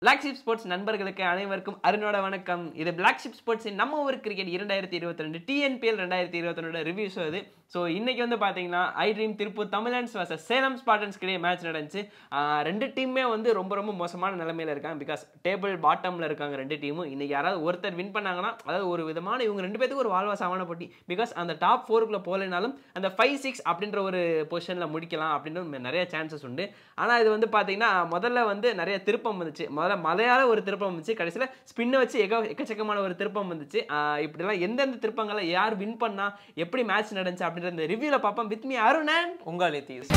black ship sports நண்பர்களுக்கு அனைவருக்கும் அருணோட வணக்கம் இது பிளாக் ஷிப் ஸ்போர்ட்ஸின் நம்ம ஊர் கிரிக்கெட் இரண்டாயிரத்தி இருபத்தி ரெண்டு டிஎன்பிஎல் ரெண்டாயிரத்தி இருபத்தி ரெண்டு ரிவ்யூஸ் அது ஸோ இன்னைக்கு வந்து பார்த்தீங்கன்னா I Dream Tiruppur Tamizhans versus Salem Spartans கிடையே மேட்ச் நடந்துச்சு ஆஹ் ரெண்டு டீமுமே வந்து ரொம்ப ரொம்ப மோசமான நிலைமையில இருக்காங்க பிகாஸ் டேபிள் பாட்டம்ல இருக்காங்க ரெண்டு டீமும் இன்னைக்கு யாராவது ஒருத்தர் வின் பண்ணாங்கன்னா அதாவது ஒரு விதமான இவங்க ரெண்டு பேத்துக்கு ஒரு வாழ்வா சாவான போட்டி பிகாஸ் அந்த டாப் ஃபோருக்குள்ள போகலைனாலும் அந்த ஃபைவ் சிக்ஸ் அப்படின்ற ஒரு பொசிஷனில் முடிக்கலாம் அப்படின்னு நிறைய சான்சஸ் உண்டு ஆனால் இது வந்து பார்த்தீங்கன்னா முதல்ல வந்து நிறைய திருப்பம் வந்துச்சு முதல்ல மலையால ஒரு திருப்பம் வந்துச்சு கடைசியில் ஸ்பின்னை வச்சு எக எக்கச்சக்கமான ஒரு திருப்பம் வந்துச்சு ஆஹ் இப்படிலாம் எந்தெந்த திருப்பங்களை யார் வின் பண்ணா எப்படி மேட்ச் நடந்துச்சு அப்படின்ற இந்த ரிவ்யூவில் பார்ப்போம் வித் மீ அருணன் உங்கள் நிதிஷ்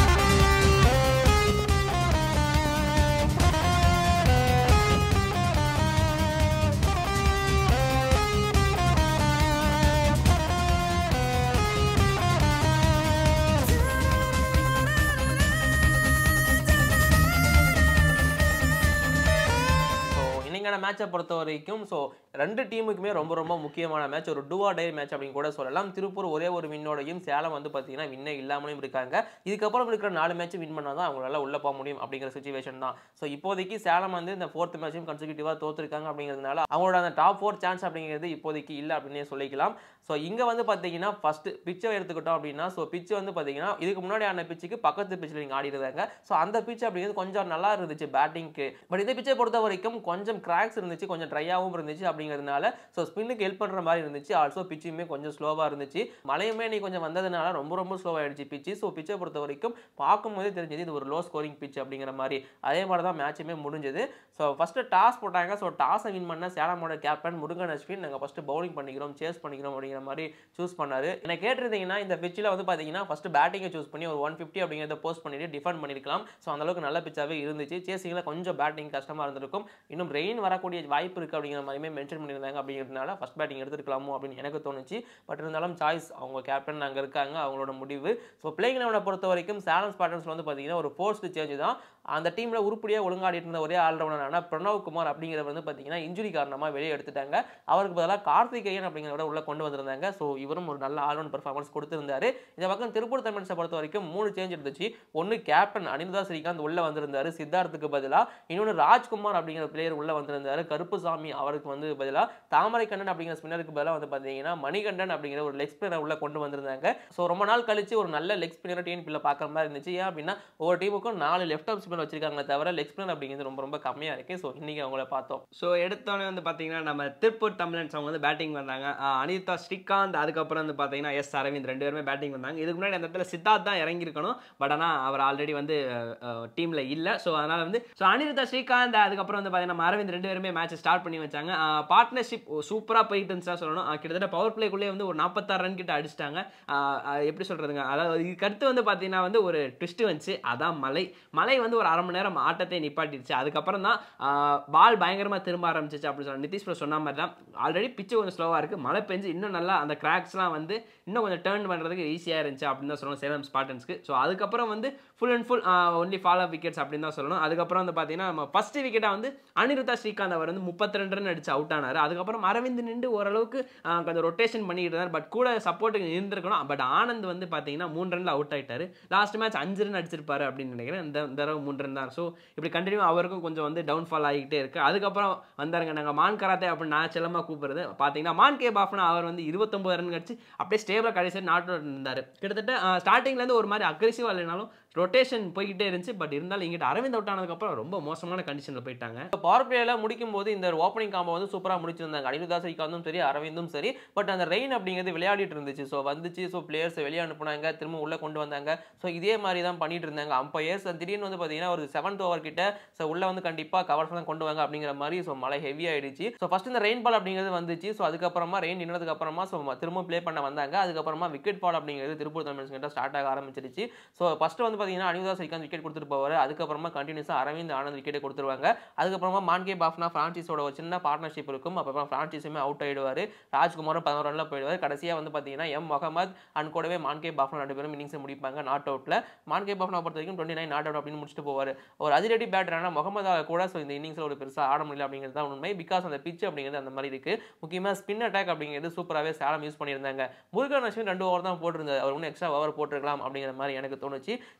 ஸோ இன்னைக்கான மேட்சை பொறுத்த வரைக்கும் ஸோ ரெண்டு டீமுக்குமே ரொம்ப ரொம்ப முக்கியமான மேட்ச் ஒரு டூஆ டே மேட்ச் அப்படின்னு கூட சொல்லலாம் திருப்பூர் ஒரே ஒரு வின்னோடையும் சேலம் வந்து பார்த்தீங்கன்னா வின்னே இல்லாமலும் இருக்காங்க இதுக்கப்புறம் இருக்கிற நாலு மேட்ச் வின் பண்ணால் தான் அவங்களால உள்ள போக முடியும் அப்படிங்கிற சுச்சுவேஷன் தான் ஸோ இப்போதைக்கு சேலம் வந்து இந்த ஃபோர்த் மேட்சையும் கன்சிக்யூட்டிவாக தோத்துருக்காங்க அப்படிங்கிறதுனால அவங்களோட அந்த டாப் ஃபோர் சான்ஸ் அப்படிங்கிறது இப்போதைக்கு இல்லை அப்படின்னே சொல்லிக்கலாம் ஸோ இங்கே வந்து பார்த்தீங்கன்னா ஃபர்ஸ்ட் பிச்சை எடுத்துக்கிட்டோம் அப்படின்னா ஸோ பிச்சு வந்து பார்த்தீங்கன்னா இதுக்கு முன்னாடி ஆன பிச்சுக்கு பக்கத்து பிச்சில் நீங்கள் ஆடி இருந்தாங்க ஸோ அந்த பிச் அப்படிங்கிறது கொஞ்சம் நல்லா இருந்துச்சு பேட்டிங்க்கு பட் இந்த பிச்சை பொறுத்த வரைக்கும் கொஞ்சம் கிராக்ஸ் இருந்துச்சு கொஞ்சம் ட்ரையாகவும் இருந்துச்சு அப்படிங்கிறதுனால ஸோ ஸ்பின்னுக்கு ஹெல்ப் பண்ணுற மாதிரி இருந்துச்சு ஆல்சோ பிச்சுமே கொஞ்சம் ஸ்லோவாக இருந்துச்சு மழையுமே நீ கொஞ்சம் வந்ததுனால ரொம்ப ரொம்ப ஸ்லோவாகிடுச்சு பிச்சு ஸோ பிச்சை பொறுத்த வரைக்கும் பார்க்கும்போதே தெரிஞ்சது இது ஒரு லோ ஸ்கோரிங் பிச் அப்படிங்கிற மாதிரி அதே மாதிரி தான் மேட்சுமே முடிஞ்சது ஸோ ஃபஸ்ட்டு டாஸ் போட்டாங்க ஸோ டாஸை வின் பண்ண சேலமோட கேப்டன் முருகன் அஸ்வின் நாங்கள் ஃபஸ்ட்டு பவுலிங் பண்ணிக்கிறோம் சேஸ் பண்ணிக்கிறோம் அப்படிங்கிற மாதிரி சூஸ் பண்ணாரு என்ன கேட்டிருந்தீங்கன்னா இந்த பிச்சில் வந்து பார்த்தீங்கன்னா ஃபஸ்ட்டு பேட்டிங்கை சூஸ் பண்ணி ஒரு ஒன் ஃபிஃப்டி அப்படிங்கிறத போஸ்ட் பண்ணிட்டு டிஃபெண்ட் பண்ணிருக்கலாம் ஸோ அந்த அளவுக்கு நல்ல பிச்சாகவே இருந்துச்சு சேசிங்கில் கொஞ்சம் பேட்டிங் கஷ்டமாக இருந்திருக்கும் இன்னும் ரெயின் வரக்கூடிய வாய்ப்பு இருக்குது அப்படிங்கிற மாதிரியுமே மென்ஷன் பண்ணியிருந்தாங்க அப்படிங்கிறதுனால ஃபஸ்ட் பேட்டிங் எடுத்துருக்கலாமோ அப்படின்னு எனக்கு தோணுச்சு பட் இருந்தாலும் சாய்ஸ் அவங்க கேப்டன் அங்கே இருக்காங்க அவங்களோட முடிவு ஸோ பிளேயிங் லெவனை பொறுத்த வரைக்கும் சேலம் ஸ்பாட்டன்ஸில் வந்து பார்த்தீங்கன்னா ஒரு ஃபோர்ஸ்டு சேஞ்ச் தான் அந்த டீமில் உருப்படியாக ஒழுங்காடிட்டு இருந்த ஒரே ஆல்ரவுண்டரான பிரணவ் குமார் அப்படிங்கிறவர் வந்து பார்த்தீங்கன்னா இன்ஜுரி காரணமாக வெளியே எடுத்துட்டாங்க அவருக்கு பதிலாக கார்த்திகேயன் அப்படிங்கிறவரை உள்ள கொண்டு வந்திருந்தாங்க ஸோ இவரும் ஒரு நல்ல ஆல்ரவுண்ட் பர்ஃபார்மன்ஸ் கொடுத்திருந்தாரு இந்த பக்கம் திருப்பூர் தமிழ்ஸை பொறுத்த வரைக்கும் மூணு சேஞ்ச் இருந்துச்சு ஒன்று கேப்டன் அனிருதா ஸ்ரீகாந்த் உள்ள வந்திருந்தாரு சித்தார்த்துக்கு பதிலாக இன்னொன்று ராஜ்குமார் அப்படிங்கிற பிளேயர் உள்ள வந்திருந்தாரு கருப்புசாமி அவருக்கு வந்து பதிலாக தாமரைக்கண்ணன் அப்படிங்கிற ஸ்பின்னருக்கு பதிலாக வந்து பார்த்தீங்கன்னா மணிகண்டன் அப்படிங்கிற ஒரு லெக் ஸ்பின்னரை உள்ள கொண்டு வந்திருந்தாங்க ஸோ ரொம்ப நாள் கழிச்சு ஒரு நல்ல லெக் ஸ்பின்னரை டிஎன்பியில் பார்க்குற மாதிரி இருந்துச்சு ஏன் அப்படின்னா ஒவ்வொரு டீமுக்கும் நாலு லெஃப்ட் ஆஃப் ஸ்பின்னர் வச்சிருக்காங்களே தவிர லெக் ஸ்பின்னர் அப்படிங்கிறது ரொம்ப ரொம்ப கம்மியாக இருக்கு ஸோ இன்னைக்கு அவங்கள பார்த்தோம் ஸோ எடுத்தோடனே வந்து பார்த்தீங்கன்னா நம்ம திருப்பூர் தமிழன்ஸ் அவங்க வந்து பேட்டிங் வந்தாங்க ஆஹ் அனிதா ஸ்ரீகாந்த் அதுக்கப்புறம் வந்து பார்த்தீங்கன்னா எஸ் அரவிந்த் ரெண்டு பேருமே பேட்டிங் வந்தாங்க இதுக்கு முன்னாடி அந்த இடத்துல சித்தார்த் தான் இறங்கியிருக்கணும் பட் ஆனால் அவர் ஆல்ரெடி வந்து டீமில் இல்லை ஸோ அதனால் வந்து ஸோ அனிருத்தா ஸ்ரீகாந்த் அதுக்கப்புறம் வந்து பார்த்தீங்கன்னா நம்ம அரவிந்த் ரெண்டு பேருமே மேட்ச் ஸ்டார்ட் பண்ணி வச்சாங்க பார்ட்னர்ஷிப் சூப்பராக போயிட்டு இருந்துச்சா சொல்லணும் ஆஹ் கிட்டத்தட்ட பவர் பிளேக்குள்ளேயே வந்து ஒரு நாற்பத்தாறு ரன் கிட்ட அடிச்சிட்டாங்க ஆஹ் ஆஹ் எப்படி சொல்கிறதுங்க அதாவது இதுக்கு அடுத்து வந்து பார்த்தீங்கன்னா வந்து ஒரு ட்விஸ்ட் வந்துச்சு அதான் மழை மழை வந்து ஒரு அரை மணி நேரம் ஆட்டத்தை நிப்பாட்டிடுச்சு அதுக்கப்புறம் தான் பால் பயங்கரமாக திரும்ப ஆரம்பிச்சிச்சு அப்படின்னு சொல்லி நிதிஷ் ப்ரோ சொன்ன மாதிரி தான் ஆல்ரெடி பிச்சு கொஞ்சம் ஸ்லோவாக இருக்குது மழை பெஞ்சு இன்னும் நல்லா அந்த கிராக்ஸ்லாம் வந்து இன்னும் கொஞ்சம் டேர்ன் பண்ணுறதுக்கு ஈஸியாக இருந்துச்சு அப்படின்னு தான் சொல்லணும் சேலம் ஸ்பாட்டன்ஸ்க்கு ஸோ அதுக்கப்புறம் வந்து full and full only follow wickets அப்படின்னு தான் சொல்லணும் அதுக்கப்புறம் வந்து பார்த்தீங்கன்னா நம்ம ஃபஸ்ட்டு விக்கெட்டாக வந்து அனிருத்தா ஸ்ரீகாந்த் அவர் வந்து முப்பத்தி ரெண்டு ரன் அடிச்சு அவுட் ஆனார் அதுக்கப்புறம் அரவிந்த் நின்று ஓரளவுக்கு ஆஹ் கொஞ்சம் ரொட்டேஷன் பண்ணிட்டு இருந்தார் பட் கூட சப்போர்ட்டுக்கு இருந்திருக்கணும் பட் ஆனந்த் வந்து பார்த்தீங்கன்னா மூணு ரன்ல அவுட் ஆயிட்டாரு லாஸ்ட் மேட்ச் அஞ்சு ரன் அடிச்சிருப்பாரு அப்படின்னு நினைக்கிறேன் இந்த இந்த தடவை மூணு ரன் தான் ஸோ இப்படி கண்டினியூ அவருக்கும் கொஞ்சம் வந்து டவுன்ஃபால் ஆகிட்டே இருக்கு அதுக்கப்புறம் வந்தாருங்க நாங்கள் மான் கராத்தே அப்படின்னு நான் செல்லமாக கூப்பிடுறது பார்த்தீங்கன்னா மான் கே பாஃப்னா அவர் வந்து இருபத்தொம்பது ரன் கடிச்சு அப்படியே ஸ்டேபிளாக கடைசி நாட்டு இருந்தார் கிட்டத்தட்ட ஸ்டார்டிங்லேருந்து ஒரு மாதிரி அக்ரெசிவாக இல்லைனாலும் ரொட்டேஷன் போய்கிட்டே இருந்துச்சு பட் இருந்தாலும் இங்கிட்ட அரவிந்த் அவுட் ஆனதுக்கப்புறம் ரொம்ப மோசமான கண்டிஷனில் போயிட்டாங்க பவர் பிளேல முடிக்கும் போது இந்த ஓப்பனிங் காம்போ வந்து சூப்பராக முடிச்சிருந்தாங்க அனிருதா ஸ்ரீகாந்தும் சரி அரவிந்தும் சரி பட் அந்த ரெயின் அப்படிங்கிறது விளையாடிட்டு இருந்துச்சு ஸோ வந்துச்சு ஸோ பிளேயர்ஸ் வெளியே அனுப்புனாங்க திரும்ப உள்ள கொண்டு வந்தாங்க ஸோ இதே மாதிரி தான் பண்ணிட்டு இருந்தாங்க அம்பையர்ஸ் திடீர்னு வந்து பார்த்தீங்கன்னா ஒரு செவன்த் ஓவர் கிட்ட ஸோ உள்ள வந்து கண்டிப்பாக கவர் தான் கொண்டு வாங்க அப்படிங்கிற மாதிரி ஸோ மழை ஹெவி ஆயிடுச்சு ஸோ ஃபர்ஸ்ட் இந்த ரெயின் பால் அப்படிங்கிறது வந்துச்சு ஸோ அதுக்கப்புறமா ரெயின் நின்னதுக்கு அப்புறமா ஸோ திரும்ப ப்ளே பண்ண வந்தாங்க அதுக்கப்புறமா விக்கெட் பால் அப்படிங்கிறது திருப்பூர் தமிழ்ஸ் கிட்ட ஸ்டார்ட் ஆக ஆரம்பிச்சிருச்சு ஸோ ஃபர்ஸ்ட் வந்து பார்த்தீங்கன்னா அனிருதா ஸ்ரீகாந்த் விக்கெட் கொடுத்துட்டு போவார் அதுக்கப்புறமா கண்டினியூஸாக அரவிந்த் ஆனந்த் விக்கெட் கொடுத்துருவாங்க அதுக்கப்புறமா மான்கே பாஃப்னா ஃப்ரான்சிஸோட ஒரு சின்ன பார்ட்னர்ஷிப் இருக்கும் அப்புறமா ஃப்ரான்சிஸுமே அவுட் ஆயிடுவார் ராஜ்குமாரும் பதினோரு ரனில் போயிடுவார் கடைசியாக வந்து பார்த்தீங்கன்னா எம் முகமது அண்ட் கூடவே மான்கே பாஃப்னா ரெண்டு பேரும் இன்னிங்ஸை முடிப்பாங்க நாட் அவுட்டில் மான்கே பாஃப்னா பொறுத்த வரைக்கும் டுவெண்ட்டி நைன் நாட் அவுட் அப்படின்னு முடிச்சுட்டு போவார் ஒரு அதிரடி பேட்டரான முகமது கூட ஸோ இந்த இன்னிங்ஸில் ஒரு பெருசாக ஆட முடியல அப்படிங்கிறது தான் உண்மை பிகாஸ் அந்த பிச் அப்படிங்கிறது அந்த மாதிரி இருக்குது முக்கியமாக ஸ்பின் அட்டாக் அப்படிங்கிறது சூப்பராகவே சேலம் யூஸ் பண்ணியிருந்தாங்க முருகன் அஸ்வின் ரெண்டு ஓவர் தான் போட்டிருந்தார் அவர் ஒன்றும் எக்ஸ்ட்ரா ஓவர் போட்டிருக்கலாம் அப்படிங்கிற மாதிரி எனக்கு தோணுச்சு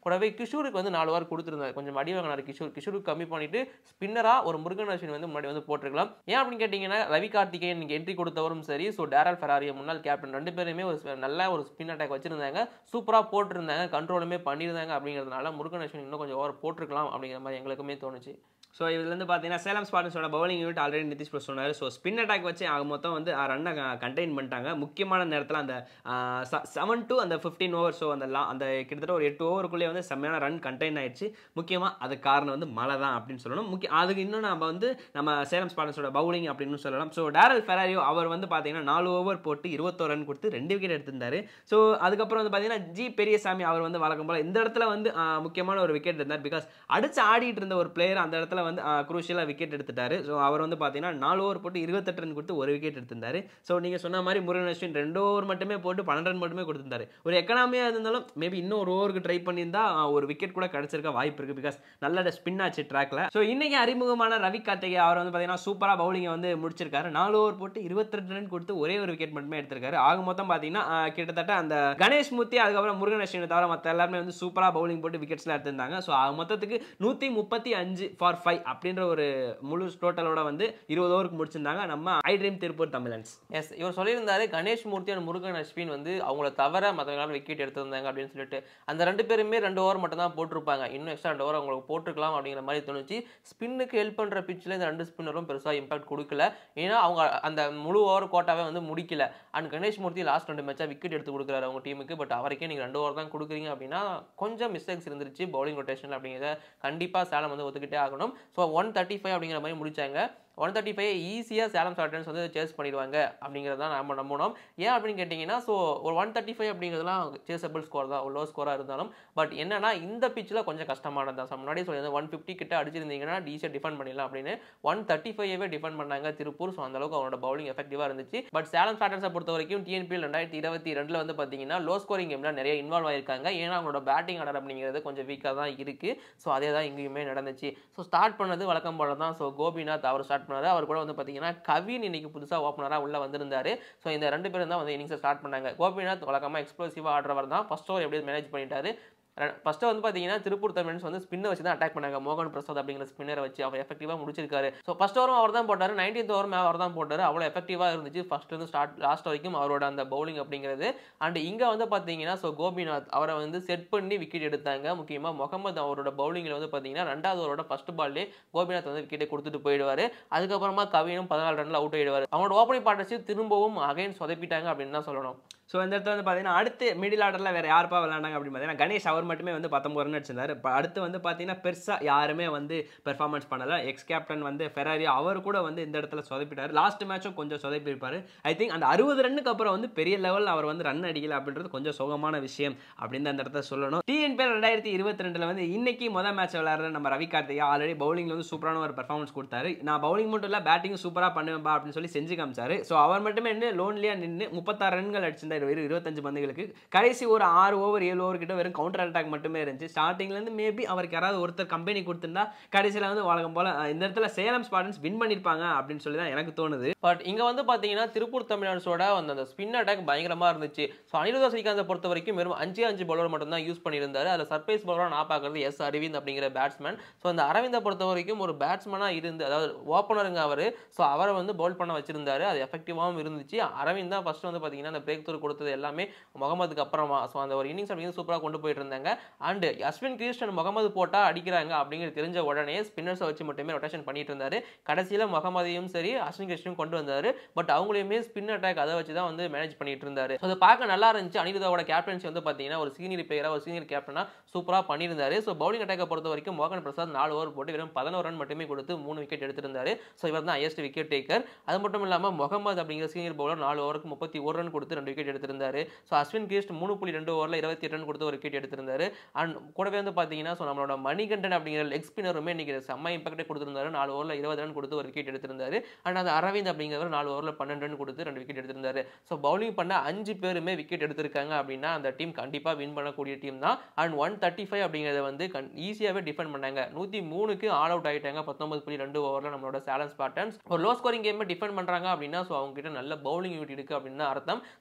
கூடவே கிஷோருக்கு வந்து நாலு ஓவர் கொடுத்துருந்தாரு கொஞ்சம் அடி வாங்கினார் கிஷோர் கிஷோருக்கு கம்மி பண்ணிட்டு ஸ்பின்னராக ஒரு முருகன் அஸ்வின் வந்து முன்னாடி வந்து போட்டிருக்கலாம் ஏன் அப்படின்னு கேட்டிங்கன்னா ரவி கார்த்திகேயன் நீங்கள் என்ட்ரி கொடுத்தவரும் சரி ஸோ டேரல் ஃபெராரிய முன்னாள் கேப்டன் ரெண்டு பேருமே ஒரு ஸ்ப- நல்ல ஒரு ஸ்பின் அட்டாக் வச்சிருந்தாங்க சூப்பராக போட்டிருந்தாங்க கண்ட்ரோலுமே பண்ணியிருந்தாங்க அப்படிங்கிறதுனால முருகன் அஸ்வின் இன்னும் கொஞ்சம் ஓவர் போட்டிருக்கலாம் அப்படிங்கிற மாதிரி எங்களுக்குமே தோணுச்சு ஸோ இதுலேருந்து பார்த்தீங்கன்னா சேலம் ஸ்பாட்டன்ஸோட bowling unit already Nithish bro சொன்னார் ஸோ ஸ்பின் அட்டாக் வச்சு ஆக மொத்தம் வந்து ரன்னை கண்டெயின் பண்ணிட்டாங்க முக்கியமான நேரத்தில் அந்த செவன் டு அந்த ஃபிஃப்டீன் ஓவர் ஸோ அந்த லா அந்த கிட்டத்தட்ட ஒரு எட்டு ஓவருக்குள்ளேயே வந்து செம்மையான ரன் கண்டெயின் ஆயிடுச்சு முக்கியமாக அது காரணம் வந்து மழை தான் அப்படின்னு சொல்லணும் முக்கிய அதுக்கு இன்னும் நம்ம வந்து நம்ம சேலம் ஸ்பாட்டன்ஸோட பவுலிங் அப்படின்னு சொல்லலாம் ஸோ டேரல் ஃபெராரியோ அவர் வந்து பார்த்தீங்கன்னா நாலு ஓவர் போட்டு இருபத்தோரு ரன் கொடுத்து ரெண்டு விக்கெட் எடுத்திருந்தாரு ஸோ அதுக்கப்புறம் வந்து பார்த்தீங்கன்னா ஜி பெரியசாமி அவர் வந்து வழக்கம் போல் இந்த இடத்துல வந்து ஆஹ், முக்கியமான ஒரு விக்கெட் இருந்தார் பிகாஸ் அடிச்சு ஆடிட்டு இருந்த ஒரு பிளேயர் அந்த இடத்துல வந்து குரூஷியலாக விக்கெட் எடுத்துட்டாரு ஸோ அவர் வந்து பார்த்தீங்கன்னா நாலு ஓவர் போட்டு இருபத்தெட்டு ரன் கொடுத்து ஒரு விக்கெட் எடுத்திருந்தாரு ஸோ நீங்கள் சொன்ன மாதிரி முருகன் அஸ்வின் ரெண்டு ஓவர் மட்டுமே போட்டு பன்னெண்டு ரன் மட்டுமே கொடுத்திருந்தாரு ஒரு எக்கனாமியாக இருந்தாலும் மேபி இன்னும் ஒரு ஓவருக்கு ட்ரை பண்ணியிருந்தா ஆஹ், ஒரு விக்கெட் கூட கிடைச்சிருக்க வாய்ப்பு இருக்குது பிகாஸ் நல்ல ஸ்பின் ஆச்சு ட்ராக்ல ஸோ இன்னைக்கு அறிமுகமான ரவி கார்த்திகே அவர் வந்து பார்த்தீங்கன்னா சூப்பராக பவுலிங்கை வந்து முடிச்சிருக்காரு நாலு ஓவர் போட்டு இருபத்தெட்டு ரன் கொடுத்து ஒரே ஒரு விக்கெட் மட்டுமே எடுத்திருக்காரு ஆக மொத்தம் பார்த்தீங்கன்னா ஆஹ், கிட்டத்தட்ட அந்த கணேஷ் மூர்த்தி அதுக்கப்புறம் முருகன் அஸ்வினை தவிர மற்ற எல்லாருமே வந்து சூப்பராக பவுலிங் போட்டு விக்கெட்ஸ்லாம் எடுத்திருந்தாங்க ஸோ ஆக மொத்தத்துக்கு நூற்றி முப்பத்தி அஞ்சு ஃபார் ஃபைவ் அப்படின்ற ஒரு முழு டோட்டலோட வந்து இருபது ஓவருக்கு முடிச்சிருந்தாங்க நம்ம ஐ ட்ரீம் திருப்பூர் தமிழன்ஸ் எஸ் இவர் சொல்லியிருந்தாரு கணேஷ் மூர்த்தி அண்ட் முருகன் அஸ்வின் வந்து அவங்கள தவிர மற்றவங்களால விக்கெட் எடுத்திருந்தாங்க அப்படின்னு சொல்லிட்டு அந்த ரெண்டு பேருமே ரெண்டு ஓவர் மட்டும் தான் போட்டிருப்பாங்க இன்னும் எக்ஸ்ட்ரா ரெண்டு ஓவர் அவங்களுக்கு போட்டிருக்கலாம் அப்படிங்கிற மாதிரி தோணுச்சு ஸ்பின்னுக்கு ஹெல்ப் பண்ணுற பிச்சில் இந்த ரெண்டு ஸ்பின்னரும் பெருசாக இம்பாக்ட் கொடுக்கல ஏன்னா அவங்க அந்த முழு ஓவர் கோட்டாவே வந்து முடிக்கல அண்ட் கணேஷ் மூர்த்தி லாஸ்ட் ரெண்டு மேட்சாக விக்கெட் எடுத்து கொடுக்குறாரு அவங்க டீமுக்கு பட் அவருக்கே நீங்கள் ரெண்டு ஓவர் தான் கொடுக்குறீங்க அப்படின்னா கொஞ்சம் மிஸ்டேக்ஸ் இருந்துருச்சு பவுலிங் ரொட்டேஷன் அப்படிங்கிறத கண்டிப்பாக சேலம் வந்து ஒத்துக்கிட்டே ஆகணும் ஸோ ஒன் தேர்ட்டி ஃபைவ் அப்படிங்கிற மாதிரி முடிச்சாங்க ஒன் தேர்ட்டி ஃபைவ் ஈஸியாக சேலம் சார்டன்ஸ் வந்து சேஸ் பண்ணிடுவாங்க அப்படிங்கிறது தான் நம்ம நம்பணும் ஏன் அப்படின்னு கேட்டிங்கன்னா ஸோ ஒரு ஒன் தேர்ட்டி ஃபைவ் அப்படிங்கிறதுலாம் சேஸபிள் ஸ்கோர் தான் லோ ஸ்கோராக இருந்தாலும் பட் என்னன்னா இந்த பிச்சில் கொஞ்சம் கஷ்டமானது தான் முன்னாடி சொல்லி ஒன் ஃபிஃப்டி கிட்ட அடிச்சிருந்தீங்கன்னா ஈஸியாக டிஃபெண்ட் பண்ணிடலாம் அப்படின்னு ஒன் தேர்ட்டி ஃபைவே டிஃபெண்ட் பண்ணாங்க திருப்பூர் ஸோ அந்தளவுக்கு அவனோட பவுலிங் எஃபெக்டிவாக இருந்துச்சு பட் சேலம் சார்டன்ஸை பொறுத்த வரைக்கும் டிஎன்பிஎல் ரெண்டாயிரத்தி இருபத்தி ரெண்டில் வந்து பார்த்தீங்கன்னா லோ ஸ்கோரிங் கேம்ல நிறைய இன்வால்வ் ஆயிருக்காங்க ஏன்னா அவங்களோட பேட்டிங் ஆர்டர் அப்படிங்கிறது கொஞ்சம் வீக்காக தான் இருக்குது ஸோ அதே தான் இங்கேயுமே நடந்துச்சு ஸோ ஸ்டார்ட் பண்ணது வழக்கம் போல தான் ஸோ கோபிநாத் அவர் ஸ்டார்ட் பண்ணாரு அவர் கூட வந்து பார்த்தீங்கன்னா கவின் இன்னைக்கு புதுசாக ஓப்பனராக உள்ள வந்திருந்தாரு ஸோ இந்த ரெண்டு பேரும் தான் வந்து இன்னிங்ஸை ஸ்டார்ட் பண்ணாங்க கோபிநாத் வழக்கமாக எக்ஸ்ப்ளோசிவாக ஆடுறவர் தான் ஃபர்ஸ்ட் ஓவர் எப்படி மேனேஜ் பண்ணிட்டாரு ஃபர்ஸ்ட்டு வந்து பார்த்தீங்கன்னா திருப்பூர் தமிழ்ஸ் வந்து ஸ்பின்னை வச்சு தான் அட்டாக் பண்ணாங்க மோகன் பிரசாத் அப்படிங்கிற ஸ்பின்னரை வச்சு அவர் எஃபெக்டிவாக முடிச்சிருக்காரு ஸோ ஃபர்ஸ்ட் ஓவரும் அவர் தான் போட்டார் நைன்டீன்த் ஓவரும் அவர் தான் போட்டார் அவ்வளோ எஃபெக்டிவாக இருந்துச்சு ஃபர்ஸ்ட் வந்து ஸ்டார்ட் லாஸ்ட் வரைக்கும் அவரோட அந்த பவுலிங் அப்படிங்கிறது அண்ட் இங்கே வந்து பார்த்தீங்கன்னா ஸோ கோபிநாத் அவரை வந்து செட் பண்ணி விக்கெட் எடுத்தாங்க முக்கியமாக முகமது அவரோட பவுலிங்கில் வந்து பார்த்தீங்கன்னா ரெண்டாவது ஓவரோட ஃபர்ஸ்ட் பால்லே கோபிநாத் வந்து விக்கெட்டை கொடுத்துட்டு போயிடுவார் அதுக்கப்புறமா கவினும் பதினாலு ரன்ல அவுட் ஆயிடுவார் அவனோட ஓப்பனிங் பார்ட்னர்ஷிப் திரும்பவும் அகைன் சொதப்பிட்டாங்க அப்படின்னு தான் சொல்லணும் ஸோ இந்த இடத்துல வந்து பார்த்தீங்கன்னா அடுத்து மிடில் ஆர்டரில் வேறு யாருப்பா விளையாண்டாங்க அப்படின்னு பார்த்தீங்கன்னா கணேஷ் அவர் மட்டுமே வந்து பத்தொம்பது ரன் அடிச்சிருந்தாரு இப்போ அடுத்து வந்து பார்த்தீங்கன்னா பெருசாக யாருமே வந்து பெர்ஃபார்மன்ஸ் பண்ணலை எக்ஸ் கேப்டன் வந்து ஃபெராரி அவர் கூட வந்து இந்த இடத்துல சொதப்பிட்டார் லாஸ்ட் மேட்சும் கொஞ்சம் சொதப்பிருப்பார் ஐ திங்க் அந்த அறுபது ரன்னுக்கு அப்புறம் வந்து பெரிய லெவலில் அவர் வந்து ரன் அடிக்கல அப்படின்றது கொஞ்சம் சோகமான விஷயம் அப்படின்னு அந்த இடத்துல சொல்லணும் டிஎன்பி ரெண்டாயிரத்தி இருபத்தி ரெண்டில் வந்து இன்னைக்கு முதல் மேட்ச் விளையாடுற நம்ம ரவி கார்த்திகா ஆல்ரெடி பவுலிங்கில் வந்து சூப்பரான ஒரு பெர்ஃபார்மன்ஸ் கொடுத்தாரு நான் பவுலிங் மட்டும் இல்லை பேட்டிங்கும் சூப்பராக பண்ணுவேன்பா அப்படின்னு சொல்லி செஞ்சு காமிச்சாரு ஸோ அவர் மட்டுமே நின்று லோன்லியாக நின்று முப்பத்தாறு ரன்கள் அடிச்சிருந்தார் வெறும் இருபத்தஞ்சு பந்துகளுக்கு கடைசி ஒரு ஆறு ஓவர் ஏழு ஓவர் கிட்ட வெறும் கவுண்டர் அட்டாக் மட்டுமே இருந்துச்சு ஸ்டார்டிங்லேருந்து மேபி அவருக்கு யாராவது ஒருத்தர் கம்பெனி கொடுத்திருந்தா கடைசியில் வந்து வழக்கம் போல அஹ், இந்த இடத்துல சேலம் ஸ்பாடன்ஸ் வின் பண்ணியிருப்பாங்க அப்படின்னு சொல்லி தான் எனக்கு தோணுது பட் இங்க வந்து பாத்தீங்கன்னா திருப்பூர் தமிழ்நாட்ஸோட அந்த அந்த ஸ்பின் அட்டாக் பயங்கரமா இருந்துச்சு ஸோ அனிருதா ஸ்ரீகாந்தை பொறுத்த வரைக்கும் வெறும் அஞ்சு அஞ்சு பவுலர் மட்டும் தான் யூஸ் பண்ணியிருந்தாரு அதில் சர்ப்ரைஸ் பவுலராக நான் பார்க்கறது எஸ் அரவிந்த் அப்படிங்கிற பேட்ஸ்மேன் ஸோ அந்த அரவிந்தை பொறுத்த வரைக்கும் ஒரு பேட்ஸ்மேனாக இருந்து அதாவது ஓப்பனருங்க அவர் ஸோ அவரை வந்து பவுல் பண்ண வச்சிருந்தாரு அது எஃபெக்டிவாகவும் இருந்துச்சு அரவிந்த் தான் ஃபர்ஸ்ட் வந்து பார்த்தீங்கன்னா அந்த பிரேக் தூர் கொடுத்தது எல்லாமே முகமதுக்கு அப்புறமா ஸோ அந்த ஒரு இன்னிங்ஸ் அப்படிங்கிறது சூப்பராக கொண்டு போயிட்டு இருந்தாங்க அண்ட் அஸ்வின் கிருஷ்ணன் முகமது போட்டா அடிக்கிறாங்க அப்படிங்கிறது தெரிஞ்ச உடனே ஸ்பின்னர்ஸை வச்சு மட்டுமே ரொட்டேஷன் பண்ணிட்டு இருந்தாரு கடைசியில் முகமதையும் சரி அஸ்வின் கிருஷ்ணனும் கொண்டு வந்தாரு பட் அவங்களையுமே ஸ்பின் அட்டாக் அதை வச்சு தான் வந்து மேனேஜ் பண்ணிட்டு இருந்தாரு ஸோ அது பார்க்க நல்லா இருந்துச்சு அனிருதாவோட கேப்டன்சி வந்து பார்த்தீங்கன்னா ஒரு சீனியர் பிளேயராக ஒரு சீனியர் கேப்டனா சூப்பராக பண்ணியிருந்தாரு ஸோ பவுலிங் அட்டாக்கை பொறுத்த வரைக்கும் மோகன் பிரசாத் நாலு ஓவர் போட்டு வெறும் பதினோரு ரன் மட்டுமே கொடுத்து மூணு விக்கெட் எடுத்திருந்தாரு ஸோ இவர் தான் ஹையஸ்ட் விக்கெட் டேக்கர் அது மட்டும் இல்லாமல் முகமது அப்படிங்கிற சீனியர் பவுலர் நாலு ஓவருக்கு முப்பத்தி ஒரு ரன் கொடுத்து ரெண்டு விக்கெட் எடுத்திருந்தாரு ஸோ அஸ்வின் கிரிஸ்ட் மூணு புள்ளி ரெண்டு ஓவரில் இருபத்தி எட்டு ரன் கொடுத்து ஒரு விக்கெட் எடுத்திருந்தாரு அண்ட் கூடவே வந்து பார்த்தீங்கன்னா ஸோ நம்மளோட மணிகண்டன் அப்படிங்கிற லெக் ஸ்பின்னருமே இன்னைக்கு செம்ம இம்பாக்டே கொடுத்திருந்தாரு நாலு ஓவரில் இருபது ரன் கொடுத்து ஒரு விக்கெட் எடுத்திருந்தாரு அண்ட் அந்த அரவிந்த் அப்படிங்கிறவர் நாலு ஓவரில் பன்னெண்டு ரன் கொடுத்து ரெண்டு விக்கெட் எடுத்திருந்தாரு ஸோ பவுலிங் பண்ண அஞ்சு பேருமே விக்கெட் எடுத்திருக்காங்க அப்படின்னா அந்த டீம் கண்டிப்பாக வின் பண்ணக்கூடிய டீம் தான் அண்ட் ஒன் தேர்ட்டி ஃபைவ் அப்படிங்கிறத வந்து கண் ஈஸியாகவே டிஃபெண்ட் பண்ணாங்க நூற்றி மூணுக்கு ஆல் அவுட் ஆகிட்டாங்க பத்தொன்பது புள்ளி ரெண்டு ஓவரில் நம்மளோட சேலன்ஸ் பேட்டர்ன்ஸ் ஒரு லோ ஸ்கோரிங் கேமை டிஃபெண்ட் பண்ணுறாங்க அப்படின்னா ஸோ அவங்க கிட்ட நல்ல பவுலிங் யூனிட் இருக்கு அப்படின்னு தான் அர்த்தம் ஸோ திருப்பூர்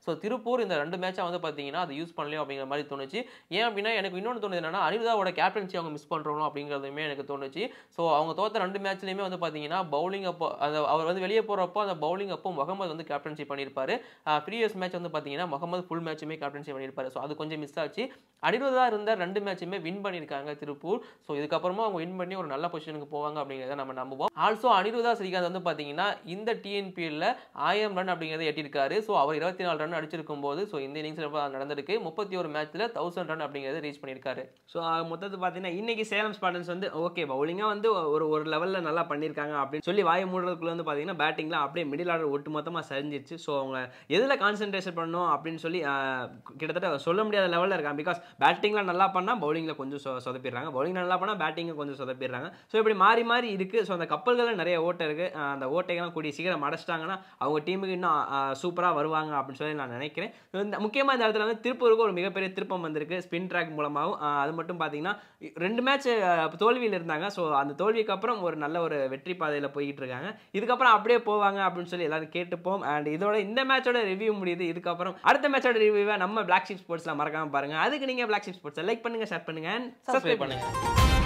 திருப்பூர் இந்த ரெண்டு மேட்சா வந்து பாத்தீங்கன்னா அதை யூஸ் பண்ணலையோ அப்படிங்கிற மாதிரி தோணுச்சு ஏன் அப்படின்னா எனக்கு இன்னொன்று தோணுது என்னன்னா அனிருதாவோட கேப்டன்சி அவங்க மிஸ் பண்றோம் அப்படிங்கிறதுமே எனக்கு தோணுச்சு ஸோ அவங்க தோத்த ரெண்டு மேட்ச்லயுமே வந்து பாத்தீங்கன்னா பவுலிங் அப்போ அந்த அவர் வந்து வெளியே போறப்போ அந்த பவுலிங் அப்போ முகமது வந்து கேப்டன்சி பண்ணியிருப்பாரு ப்ரீவியஸ் மேட்ச் வந்து பாத்தீங்கன்னா முகமது ஃபுல் மேட்சுமே கேப்டன்சி பண்ணியிருப்பாரு ஸோ அது கொஞ்சம் மிஸ் ஆச்சு அனிருதா இருந்த ரெண்டு மேட்சுமே வின் பண்ணியிருக்காங்க திருப்பூர் ஸோ இதுக்கப்புறமா அவங்க வின் பண்ணி ஒரு நல்ல பொசிஷனுக்கு போவாங்க அப்படிங்கிறத நம்ம நம்புவோம் ஆல்சோ அனிருதா ஸ்ரீகாந்த் வந்து பார்த்தீங்கன்னா இந்த டிஎன்பிஎல்ல ஆயிரம் ரன் அப்படிங்கிறத எட்டியிருக்காரு ஸோ அவர் இருபத்தி நாலு ரன் அடிச்சிருக்கும் போது ஸோ இந்த இன்னிங்ஸில் நடந்திருக்கு முப்பத்தி ஒரு மேட்ச்ல தௌசண்ட் ரன் அப்படிங்கிறத ரீச் பண்ணியிருக்காரு ஸோ மொத்தத்தை பார்த்தீங்கன்னா இன்னைக்கு சேலம் ஸ்பாட்டன்ஸ் வந்து ஓகே பவுலிங்காக வந்து ஒரு ஒரு லெவலில் நல்லா பண்ணியிருக்காங்க அப்படின்னு சொல்லி வாய மூடுறதுக்குள்ள வந்து பார்த்தீங்கன்னா பேட்டிங்லாம் அப்படியே மிடில் ஆர்டர் ஒட்டு மொத்தமாக சரிஞ்சிருச்சு ஸோ அவங்க எதில் கான்சென்ட்ரேஷன் பண்ணணும் அப்படின்னு சொல்லி ஆஹ், கிட்டத்தட்ட சொல்ல முடியாத லெவலில் இருக்காங்க பிகாஸ் பேட்டிங்கில் நல்லா பண்ணால் பவுலிங்கில் கொஞ்சம் சொ சொதப்பிடுறாங்க பவுலிங் நல்லா பண்ணால் பேட்டிங்கை கொஞ்சம் சொதப்பிடுறாங்க ஸோ இப்படி மாறி மாறி இருக்குது ஸோ அந்த கப்பல்களில் நிறைய ஓட்டை இருக்குது அந்த ஓட்டைகள்லாம் கூடிய சீக்கிரம் அடைச்சிட்டாங்கன்னா அவங்க டீமுக்கு இன்னும் சூப்பராக வருவாங்க அப்படின்னு சொல்லி நான் நினைக்கிறேன் So, இந்த முக்கியமாக இந்த இடத்துல வந்து திருப்பூருக்கு ஒரு மிகப்பெரிய திருப்பம் வந்திருக்கு ஸ்பின் ட்ராக் மூலமாகவும் ஆஹ், அது மட்டும் பார்த்தீங்கன்னா ரெண்டு மேட்ச் தோல்வியில் இருந்தாங்க ஸோ அந்த தோல்விக்கு அப்புறம் ஒரு நல்ல ஒரு வெற்றி பாதையில் போய்கிட்டு இருக்காங்க இதுக்கப்புறம் அப்படியே போவாங்க அப்படின்னு சொல்லி எல்லாரும் கேட்டுப்போம் அண்ட் இதோட இந்த மேட்சோட ரிவ்யூ முடியுது இதுக்கப்புறம் அடுத்த மேட்சோட ரிவ்யூவை நம்ம பிளாக் ஷிப் ஸ்போர்ட்ஸில் மறக்காம பாருங்க அதுக்கு நீங்கள் பிளாக் ஷிப் ஸ்போர்ட்ஸை லைக் பண்ணுங்க ஷேர் பண்ணுங்க and சப்ஸ்கிரைப் subscribe பண்ணுங்க